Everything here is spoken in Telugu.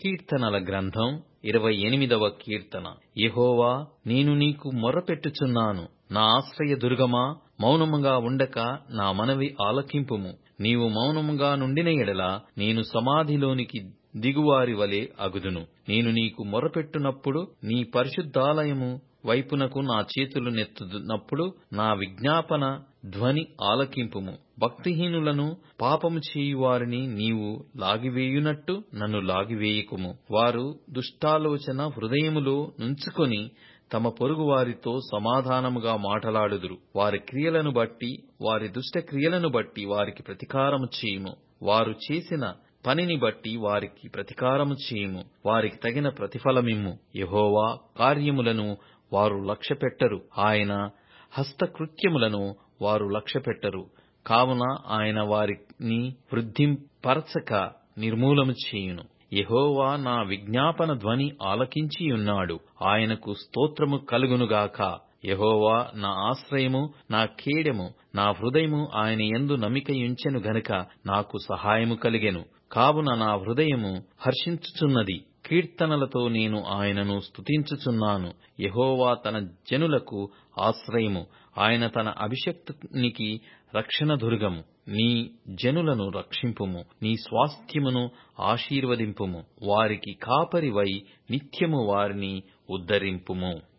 కీర్తనల గ్రంథం ఇరవై ఎనిమిదవ కీర్తన యెహోవా నేను నీకు మొర్రపెట్టుచున్నాను నా ఆశ్రయ దుర్గమా మౌనముగా ఉండక నా మనవి ఆలకింపుము నీవు మౌనముగా నుండిన ఎడల నేను సమాధిలోనికి దిగువారి వలె అగుదును నేను నీకు మొరపెట్టునప్పుడు నీ పరిశుద్ధాలయము వైపునకు నా చేతులు నెత్తునప్పుడు నా విజ్ఞాపన ధ్వని ఆలకింపుము భక్తిహీనులను పాపము చేయువారిని నీవు లాగివేయునట్టు నన్ను లాగివేయకుము వారు దుష్టాలోచన హృదయములో నుంచుకొని తమ పొరుగు వారితో సమాధానముగా మాటలాడుదురు వారి క్రియలను బట్టి వారి దుష్ట క్రియలను బట్టి వారికి ప్రతీకారము చేయుము వారు చేసిన పనిని బట్టి వారికి ప్రతీకారము చేయుము వారికి తగిన ప్రతిఫలమిమ్ము యెహోవా కార్యములను వారు లక్ష్యపెట్టరు ఆయన హస్తకృత్యములను వారు లక్ష్యపెట్టరు కావున ఆయన వారిని వృద్ధిపరచక నిర్మూలము చేయును యెహోవా నా విజ్ఞాపన ధ్వని ఆలకించియున్నాడు ఆయనకు స్తోత్రము కలుగునుగాక యెహోవా నా ఆశ్రయము నా కేడెము నా హృదయము ఆయన యందు నమ్మికయుంచెను గనుక నాకు సహాయము కలిగెను కావున నా హృదయము హర్షించుచున్నది కీర్తనలతో నేను ఆయనను స్తుతించుచున్నాను యెహోవా తన జనులకు ఆశ్రయము ఆయన తన అభిషిక్తునికి రక్షణ దుర్గము నీ జనులను రక్షింపుము నీ స్వాస్థ్యమును ఆశీర్వదింపుము వారికి కాపరివై నిత్యము వారిని ఉద్ధరింపుము